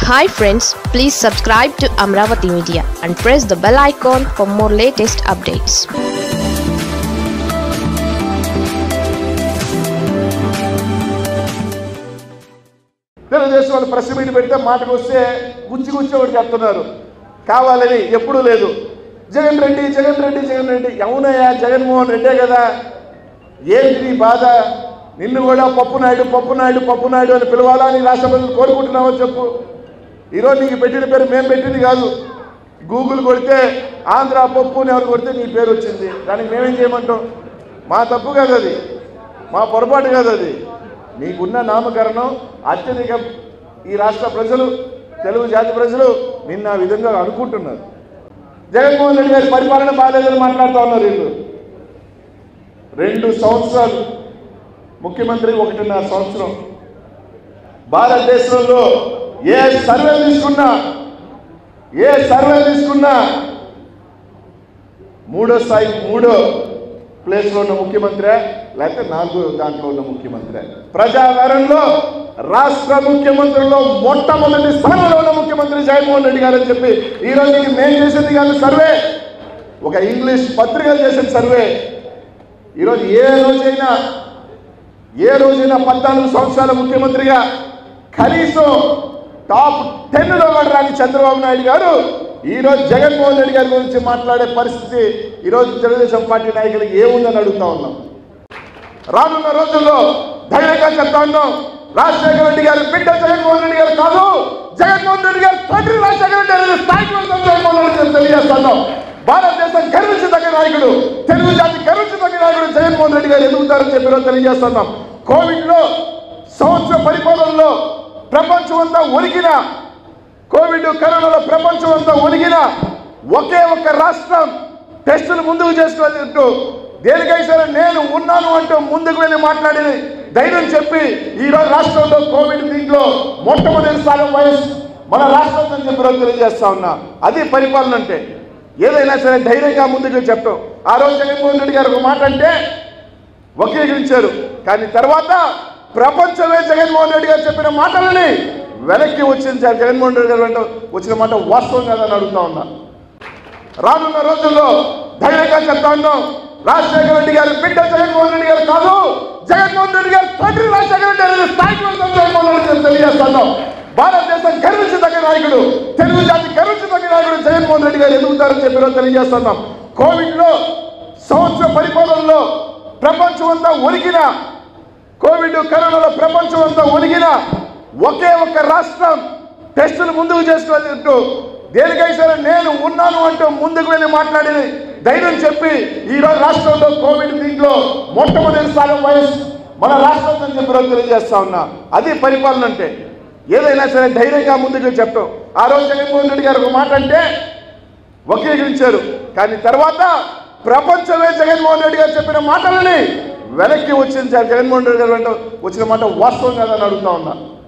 hi friends please subscribe to Amaravati media and press the bell icon for more latest updates Telugu Desam వాళ్ళు press meet పెడితే మాటకు వస్తే గుచ్చి గుచ్చి ఒకటి చెప్తున్నారు కావాలని ఎప్పుడూ లేదు జగన్ రెడ్డి జగన్ రెడ్డి జగన్ రెడ్డి అవునయ్యా జగన్మోహన్ రెడ్డే కదా ఏంటి నీ బాధ నిన్ను కూడా పప్పు నాయుడు పప్పు నాయుడు పప్పు నాయుడు అని పిలవాలా అని రాష్ట్ర ప్రజలు కోరుకుంటున్నావో చెప్పు ఈరోజు నీకు పెట్టిన పేరు మేము పెట్టింది కాదు గూగుల్ కొడితే ఆంధ్ర పప్పు అని ఎవరు కొడితే నీ పేరు వచ్చింది దానికి మేమేం చేయమంటాం మా తప్పు కాదు అది మా పొరపాటు కాదు అది నీకున్న నామకరణం అత్యధిక ఈ రాష్ట్ర ప్రజలు తెలుగు జాతి ప్రజలు నిన్న ఆ విధంగా అనుకుంటున్నారు జగన్మోహన్ రెడ్డి గారి పరిపాలన బాగాలేదని మాట్లాడుతూ ఉన్నారు వీళ్ళు రెండు సంవత్సరాలు ముఖ్యమంత్రి ఒకటిన్నర సంవత్సరం భారతదేశంలో ఏ సర్వే తీసుకున్నా ఏ సర్వే తీసుకున్నా మూడో స్థాయి మూడో ప్లేస్లో ఉన్న ముఖ్యమంత్రి లేకపోతే నాలుగో దాంట్లో ఉన్న ముఖ్యమంత్రి ప్రజాగారంలో రాష్ట్ర ముఖ్యమంత్రుల్లో మొట్టమొదటి స్థానంలో ఉన్న ముఖ్యమంత్రి జగన్మోహన్ రెడ్డి గారు అని చెప్పి ఈ రోజు ఇది మేము చేసింది కాదు సర్వే ఒక ఇంగ్లీష్ పత్రికలు చేసిన సర్వే ఈరోజు ఏ రోజైనా ఏ రోజైనా పద్నాలుగు సంవత్సరాల ముఖ్యమంత్రిగా కనీసం టాప్ టెన్లో కూడా రాని చంద్రబాబు నాయుడు గారు ఈరోజు జగన్మోహన్ రెడ్డి గారి గురించి మాట్లాడే పరిస్థితి ఈరోజు తెలుగుదేశం పార్టీ నాయకులకు ఏముందని అడుగుతా ఉన్నాం రానున్న రోజుల్లో ధైర్యంగా చెప్తా ఉన్నాం రాజశేఖర రెడ్డి గారి బిడ్డ జగన్మోహన్ రెడ్డి గారు కాదు జగన్మోహన్ రెడ్డి గారు తండ్రి రాజశేఖర రెడ్డి గారి స్థాయికి వెళ్తాం జగన్మోహన్ రెడ్డి గారు తెలియజేస్తున్నాం భారతదేశం గర్వించదగ్గ నాయకుడు తెలుగు జాతి గర్వించదగ్గ నాయకుడు జగన్మోహన్ రెడ్డి గారు ఎదుగుతారని చెప్పి ఈరోజు తెలియజేస్తున్నాం కోవిడ్ లో సంవత్సర పరిపాలనలో ప్రపంచం అంతా ఒరిగిన కోవిడ్ కరోనాలో ప్రపంచం అంతా ఒరిగిన ఒకే ఒక్క రాష్ట్రం టెస్టులు ముందుకు చేసుకోవాలంటూ దేనికై సరే నేను ఉన్నాను అంటూ ముందుకు వెళ్ళి మాట్లాడి ధైర్యం చెప్పి ఈ రోజు రాష్ట్రంలో కోవిడ్ దీంట్లో మొట్టమొదటి స్థానం వయసు మన రాష్ట్రం అని చెప్పి రోజు తెలియజేస్తా ఉన్నా అది పరిపాలన అంటే ఏదైనా సరే ధైర్యంగా ముందుకు చెప్పడం ఆ రోజు జగన్మోహన్ రెడ్డి గారు ఒక మాట అంటే వక్రీకరించారు కానీ తర్వాత ప్రపంచమే జగన్మోహన్ రెడ్డి గారు చెప్పిన మాటలని వెనక్కి వచ్చింది జగన్మోహన్ రెడ్డి గారు వెంట వచ్చిన మాట వాస్తవం కాదని అడుగుతా ఉన్నా రానున్న రోజుల్లో ధైర్యంగా చెప్తా ఉన్నాం రాజశేఖర రెడ్డి గారి బిడ్డ జగన్మోహన్ రెడ్డి గారు కాదు జగన్మోహన్ రెడ్డి గారు తండ్రి రాజశేఖర రెడ్డి గారి స్థాయికి వెళ్తాం జగన్మోహన్ రెడ్డి గారు తెలియజేస్తున్నాం భారతదేశం గర్వించదగ్గ నాయకుడు తెలుగు జాతి గర్వించదగ్గ నాయకుడు జగన్మోహన్ రెడ్డి గారు ఎదుగుతారని చెప్పి ఈరోజు తెలియజేస్తున్నాం కోవిడ్ లో సంవత్సర పరిపాలనలో ప్రపంచం అంతా ఒరిగిన కోవిడ్ కరోనాలో ప్రపంచం అంతా ఒరిగిన ఒకే ఒక్క రాష్ట్రం టెస్టులు ముందుకు చేసుకోవాలంటూ దేనికై సరే నేను ఉన్నాను అంటూ ముందుకు వెళ్ళి మాట్లాడి ధైర్యం చెప్పి ఈ రోజు రాష్ట్రంలో కోవిడ్ దీంట్లో మొట్టమొదటి స్థానం వయసు మన రాష్ట్రం అని చెప్పి రోజు తెలియజేస్తా ఉన్నా అది పరిపాలన అంటే ఏదైనా సరే ధైర్యంగా ముందుకు చెప్పడం ఆ రోజు జగన్మోహన్ రెడ్డి గారు ఒక మాట అంటే వక్రీకరించారు కానీ తర్వాత ప్రపంచమే జగన్మోహన్ రెడ్డి గారు చెప్పిన మాటలని వెనక్కి వచ్చింది జగన్మోహన్ రెడ్డి గారు వెంట వచ్చిన మాట వాస్తవం కాదని అడుగుతా ఉన్నా